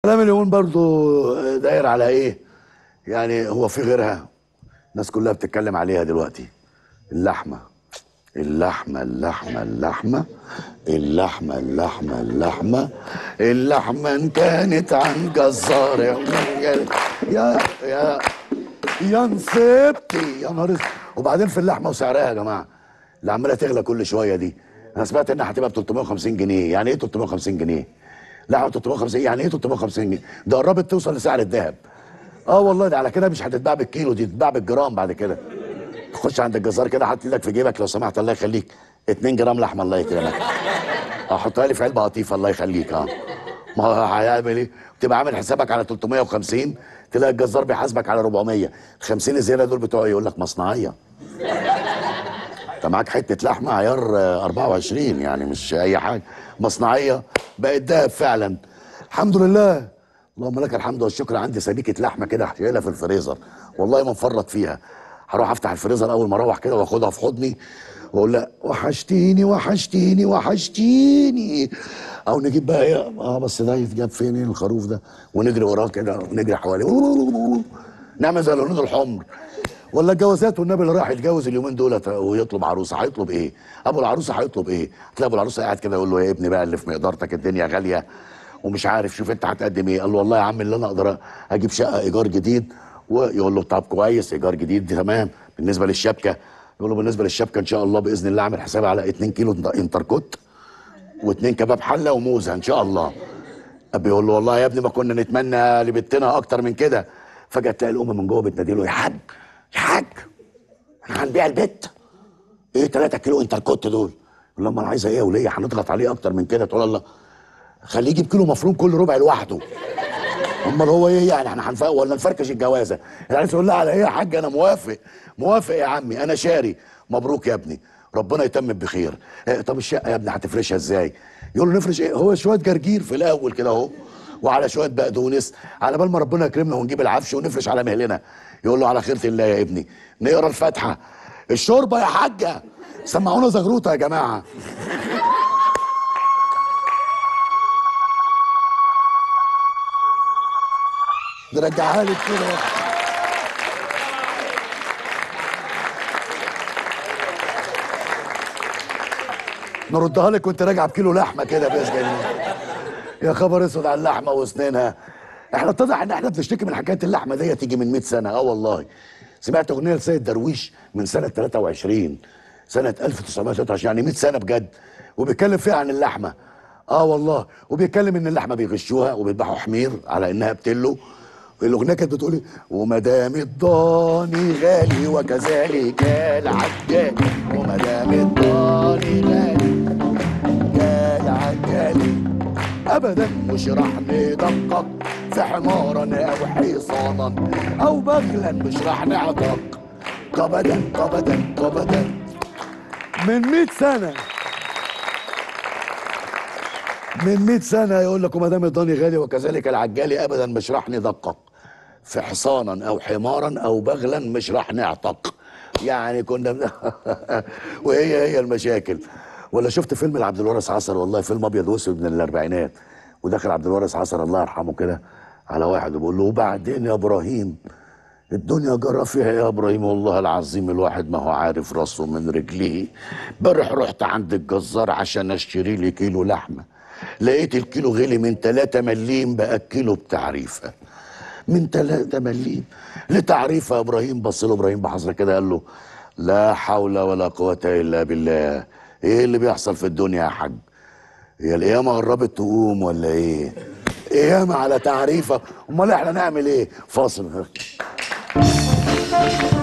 كلام اليومين برضو داير على ايه يعني هو في غيرها الناس كلها بتتكلم عليها دلوقتي اللحمه اللحمه اللحمه اللحمه اللحمه اللحمه اللحمه اللحمه ان كانت عن جزار يا يا يا يا نصيبتي يا نهار اسود. وبعدين في اللحمه وسعرها يا جماعه اللي عماله تغلى كل شويه دي انا سمعت انها هتبقى ب 350 جنيه يعني ايه 350 جنيه لحمه 350 يعني ايه 350 جنيه ده قربت توصل لسعر الذهب اه والله ده على كده مش هتتباع بالكيلو دي تتباع بالجرام بعد كده تخش عند الجزار كده حط ايدك في جيبك لو سمحت الله يخليك 2 جرام لحمه الله يكرمك اه حطها لي في علبه قطيفه الله يخليك اه ما هو هيعمل ايه؟ تبقى عامل حسابك على 350 تلاقي الجزار بيحاسبك على 400 ال 50 الزياده دول بتوع يقول لك مصنعيه انت معاك حته لحمه عيار آه، 24 يعني مش اي حاجه مصنعيه بقت دهب فعلا الحمد لله اللهم لك الحمد والشكر عندي سبيكه لحمه كده شايلها في الفريزر والله ما مفرط فيها هروح افتح الفريزر اول ما اروح كده واخدها في حضني واقول لها وحشتيني وحشتيني وحشتيني او نجيب بقى ايه اه بس ده يتجاب فين إيه الخروف ده ونجري وراه كده ونجري حواليه نعمل زي الهنود الحمر ولا الجوازات والنبي اللي راح يتجوز اليومين دولت ويطلب عروسه هيطلب ايه؟ ابو العروسه هيطلب ايه؟ تلاقي ابو العروسه قاعد كده يقول له يا ابني بقى اللي في مقدارتك الدنيا غاليه ومش عارف شوف انت هتقدم ايه؟ قال له والله يا عم اللي انا اقدر اجيب شقه ايجار جديد ويقول له طب كويس ايجار جديد دي تمام بالنسبه للشبكه يقول له بالنسبه للشبكه ان شاء الله باذن الله اعمل حسابي على 2 كيلو انتركوت واثنين كباب حله وموزه ان شاء الله بيقول له والله يا ابني ما كنا نتمنى لبنتنا اكتر من كده فجاه تلاقي الام من جوه بتنادي له يا حاج يا حاج احنا هنبيع البيت ايه 3 كيلو انتركوت دول يقول لها ما انا عايزه ايه يا وليه هنضغط عليه اكتر من كده تقول الله خليه يجيب كيلو مفروم كل ربع لوحده امال هو ايه يعني احنا هنفرق ولا نفركش الجوازه يعني تقول لها على ايه يا حاج انا موافق موافق يا عمي انا شاري مبروك يا ابني ربنا يتمم بخير إيه طب الشقه يا ابني هتفرشها ازاي يقول له نفرش ايه هو شويه جرجير في الاول كده اهو وعلى شويه بقدونس على بال ما ربنا يكرمنا ونجيب العفش ونفرش على مهلنا يقول له على خيره الله يا ابني نقرا الفاتحه الشوربه يا حاجه سمعونا زغروطه يا جماعه نرجعها لك كده نردها لك وانت راجع بكيلو لحمه كده باذن الله يا خبر اسود على اللحمه واسنانها احنا اتضح ان احنا بنشتكي من حكايه اللحمه دي تيجي من 100 سنه اه والله سمعت اغنيه لسيد درويش من سنه 23 سنه 1923 يعني 100 سنه بجد وبيتكلم فيها عن اللحمه اه والله وبيتكلم ان اللحمه بيغشوها وبيذبحوا حمير على انها بتلو الاغنيه كانت بتقول ايه وما دام الضاني غالي وكذلك العجال وما دام الضاني غالي كالعجال ابدا مش راح ندقق في حمارا او حصانا او بغلا مش راح نعتق قبدا قبدا قبدا من 100 سنه من 100 سنه يقول لك وما دام الضاني غالي وكذلك العجال ابدا مش راح ندقق في حصانا او حمارا او بغلا مش راح نعتق يعني كنا من... وهي هي المشاكل ولا شفت فيلم لعبد الوارث عصر والله فيلم ابيض واسود من الاربعينات ودخل عبد الوارث عصر الله يرحمه كده على واحد وبيقول له وبعدين يا ابراهيم الدنيا جرى فيها يا ابراهيم والله العظيم الواحد ما هو عارف راسه من رجليه امبارح رحت عند الجزار عشان اشتري لي كيلو لحمه لقيت الكيلو غلي من 3 مليم بقى الكيلو بتعريفه من 3 مليم لتعريفه يا ابراهيم بص له ابراهيم بحصره كده قال له لا حول ولا قوه الا بالله ايه اللي بيحصل في الدنيا يا حاج هي القيامه قربت تقوم ولا ايه قيامه على تعريفه امال احنا نعمل ايه فاصل